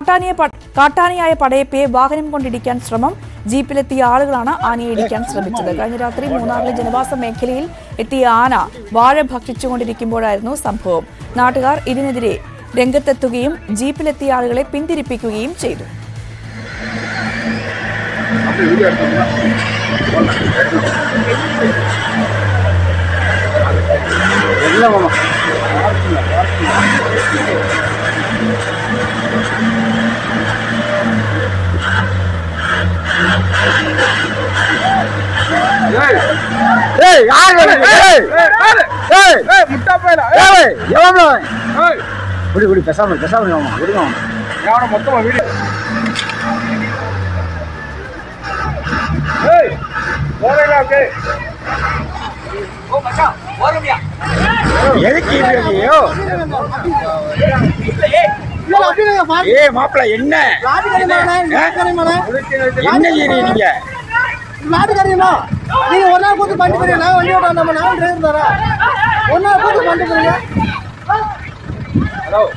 കാട്ടാനിയെ പ- കാട്ടാനയായ പടയപ്പയെ വാഹനം കൊണ്ടിടിക്കാൻ ശ്രമം ജീപ്പിലെത്തിയ ആളുകളാണ് ആനയെ ഇടിക്കാൻ ശ്രമിച്ചത് കഴിഞ്ഞ രാത്രി മൂന്നാറിലെ ജനവാസ മേഖലയിൽ എത്തിയ ആന വാഴ ഭക്ഷിച്ചുകൊണ്ടിരിക്കുമ്പോഴായിരുന്നു സംഭവം നാട്ടുകാർ ഇതിനെതിരെ രംഗത്തെത്തുകയും ജീപ്പിലെത്തിയ ആളുകളെ പിന്തിരിപ്പിക്കുകയും ചെയ്തു ஏய் யார் வேணும்? ஏய் ஏய் ஏய் முட்டா போயில ஏய் எவ்வளவு ஏய் விடு விடு பேசாம பேசாம விடுங்க விடுங்க எவன மொத்தமா வீடு ஏய் போறீங்களா ஓகே ஓ மச்சான் போறோம்யா எதுக்கு இல்லையோ ஏய் மாப்பிள என்ன என்ன ஏறி நீங்க நாட்டுக்காரங்களா நீங்க ஒரு நாள் கூத்து பண்ணிட்டு போறீங்க நான் வண்டி ஓட்ட நம்ம நான் டிரைவர் தரேன் ஒரு நாள் கூத்து பண்ணிட்டு போறீங்க ஹலோ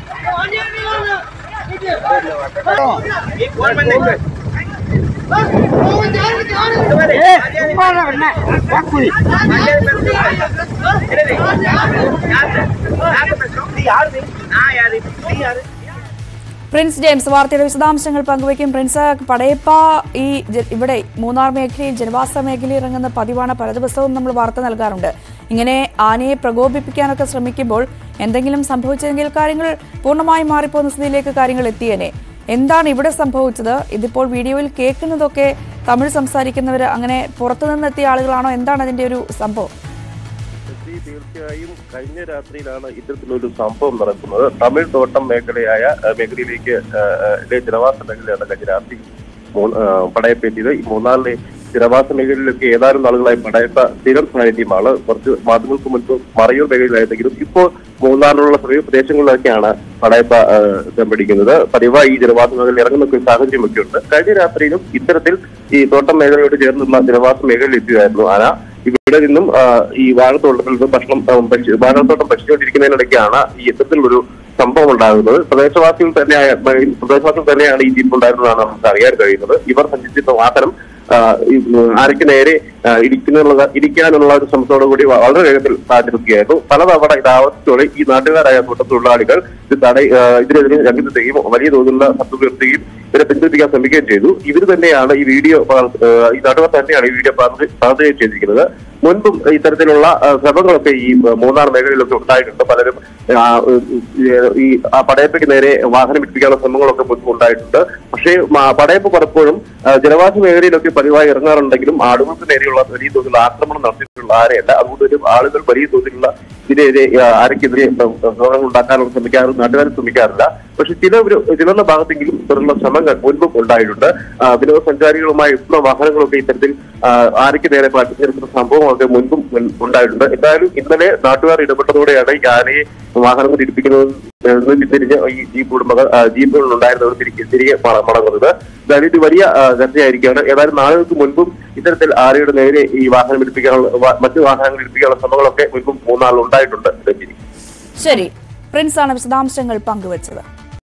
പ്രിൻസ് ജെയിംസ് വാർത്തയുടെ വിശദാംശങ്ങൾ പങ്കുവയ്ക്കും പ്രിൻസ് പടയപ്പ ഈ ജ- ഇവിടെ മൂന്നാർ മേഖലയിൽ ജനവാസ മേഖലയിൽ ഇറങ്ങുന്ന പതിവാണ് പല ദിവസവും നമ്മൾ വാർത്ത നൽകാറുണ്ട് ഇങ്ങനെ ആനയെ പ്രകോപിപ്പിക്കാനൊക്കെ ശ്രമിക്കുമ്പോൾ എന്തെങ്കിലും സംഭവിച്ചെങ്കിൽ കാര്യങ്ങൾ പൂർണ്ണമായി മാറിപ്പോകുന്ന സ്ഥിതിയിലേക്ക് കാര്യങ്ങൾ എത്തിയേനെ എന്താണ് ഇവിടെ സംഭവിച്ചത് ഇതിപ്പോൾ വീഡിയോയിൽ കേൾക്കുന്നതൊക്കെ തമിഴ് സംസാരിക്കുന്നവർ അങ്ങനെ പുറത്തുനിന്നെത്തിയ ആളുകളാണോ എന്താണ് അതിന്റെ ഒരു സംഭവം ശശി തീർച്ചയായും കഴിഞ്ഞ രാത്രിയിലാണ് ഇത്തരത്തിലൊരു സംഭവം നടക്കുന്നത് തമിഴ് തോട്ടം മേഖലയായ ആ, മേഖലയിലേക്ക് ആ, ആ, ലെ ജനവാസ മേഖലയാണ് കഴിഞ്ഞ രാത്രി മൂ- ആ, പടയപ്പെത്തിയത് ഈ മൂന്നാറിലെ ജനവാസ മേഖലയിലൊക്കെ ഏതാനും നാളുകളായി പടയപ്പ സ്ഥിരം സാന്നിധ്യമാണ് കുറച്ച് മാസങ്ങൾക്ക് മുൻപ് മറയൂർ മേഖലയിലായിരുന്നെങ്കിലും ഇപ്പോൾ മൂന്നാറിലുള്ള സമീപ പ്രദേശങ്ങളിലൊക്കെയാണ് പടയപ്പ ആ, പിടിക്കുന്നത് പതിവായി ഈ ജനവാസ മേഖലയിൽ ഇറങ്ങുന്ന ഒരു സാഹചര്യമൊക്കെ ഉണ്ട് കഴിഞ്ഞ രാത്രിയിലും ഇത്തരത്തിൽ ഈ തോട്ടം മേഖലയോട് ചേർന്നുള്ള ജനവാസ മേഖലയിൽ എത്തുകയായിരുന്നു ആന ഇവിടെ നിന്നും ആ, ഈ വാഴത്തോട്ടത്തിൽ നിന്ന് ഭക്ഷണം ആ, ഭക്ഷി- വാഴത്തോട്ടം ഭക്ഷിച്ചുകൊണ്ടിരിക്കുന്നതിനിടയ്ക്കാണ് ഈ ഇത്തരത്തിലൊരു സംഭവം ഉണ്ടാകുന്നത് പ്രദേശവാസികൾ തന്നെയായ ഈ പ്രദേശവാസികൾ തന്നെയാണ് ഈ ജീപ്പ് ഉണ്ടായിരുന്നതാണ് നമുക്ക് അറിയാൻ കഴിയുന്നത് ഇവർ സഞ്ചരിച്ചിരുന്ന വാഹനം ആ, ഈ, ഉം, ആനയ്ക്ക് നേരെ ആ, ഇടിക്കുന്നുള്ള ഇടിക്കാനുള്ള ഒരു ശ്രമത്തോടു കൂടി വ- വളരെ വേഗത്തിൽ താഴ്ന്നിരിക്കുകയായിരുന്നു പലതവണ ഇത് ആവർത്തിച്ചോടെ ഈ നാട്ടുകാരായ തോട്ടത്തൊഴിലാളികൾ ഇത് തട ആ, ഇതിനെതിരെ രംഗത്തെത്തുകയും വലിയ തോതിലുള്ള ശബ്ദം ഉയർത്തുകയും ഇവരെ പിന്തുണയ്ക്കാൻ ശ്രമിക്കുകയും ചെയ്തു ഇവർ തന്നെയാണ് ഈ വീഡിയോ പകർ- ആ, ഈ നാട്ടുകാർ തന്നെയാണ് ഈ വീഡിയോ പകർന്ന് പകർത്തുകയും ചെയ്തിരിക്കുന്നത് മുൻപും ഇത്തരത്തിലുള്ള ആ, ശ്രമങ്ങളൊക്കെ ഈ മൂന്നാർ മേഖലയിലൊക്കെ ഉണ്ടായിട്ടുണ്ട് പലരും ആ, ഏഹ്, ഈ ആ പടയപ്പയ്ക്ക് നേരെ വാഹനം പിടിപ്പിക്കാനുള്ള ശ്രമങ്ങളൊക്കെ മുൻപ് ഉണ്ടായിട്ടുണ്ട് പക്ഷേ മ- പടയപ്പ് പലപ്പോഴും ആ, ജനവാസ മേഖലയിലൊക്കെ പതിവായി ഇറങ്ങാറുണ്ടെങ്കിലും ആളുകൾക്ക് നേരെയുള്ള വലിയ തോതിലുള്ള ആക്രമണം നടത്തിയിട്ടുള്ള ആരെയല്ല അതുകൊണ്ട് ഒരു ആളുകൾ വലിയ തോതിലുള്ള ഇതിനെതിരെ ആ, ആരൊക്കെതിരെ ശ്രമങ്ങൾ ഉണ്ടാക്കാനുള്ള ശ്രമിക്കാറ് നാട്ടുകാർ ശ്രമിക്കാറില്ല പക്ഷെ ചില ഒരു ചിലരുടെ ഭാഗത്തെങ്കിലും ഇത്തരത്തിലുള്ള ശ്രമങ്ങൾ മുൻപും ഉണ്ടായിട്ടുണ്ട് ആ, വിനോദസഞ്ചാരികളുമായി എത്തുന്ന വാഹനങ്ങളൊക്കെ ഇത്തരത്തിൽ ആ, ആരയ്ക്ക് നേരെ പാട്ടിച്ചേർക്കുന്ന സംഭവമൊക്കെ മുൻപും മുൻ- ഉണ്ടായിട്ടുണ്ട് എന്തായാലും ഇന്നലെ നാട്ടുകാർ ഇടപെട്ടതോടെയാണ് ഈ ആനയെ വാഹനം തിരിപ്പിക്കുന്നത് നിന്ന് തിരിഞ്ഞ് ഈ ജീപ്പ് ഉടമകൾ ആ, ജീപ്പുകളിൽ ഉണ്ടായിരുന്നവർ തിരികെ തിരികെ മട- മടങ്ങുന്നത് എന്തായാലും ഇത് വലിയ ആ, ചർച്ചയായിരിക്കുകയാണ് ഏതായാലും നാളുകൾക്ക് മുൻപും ഇത്തരത്തിൽ ആനയുടെ നേരെ ഈ വാഹനം ഇടിപ്പിക്കാനുള്ള വാ- മറ്റു വാഹനങ്ങൾ ഇടിപ്പിക്കാനുള്ള ശ്രമങ്ങളൊക്കെ മുൻപും മൂന്നാൾ ഉണ്ടായിട്ടുണ്ട് രഞ്ജിനി ശരി പ്രിൻസ് ആണ് വിശദാംശങ്ങൾ പങ്കുവച്ചത്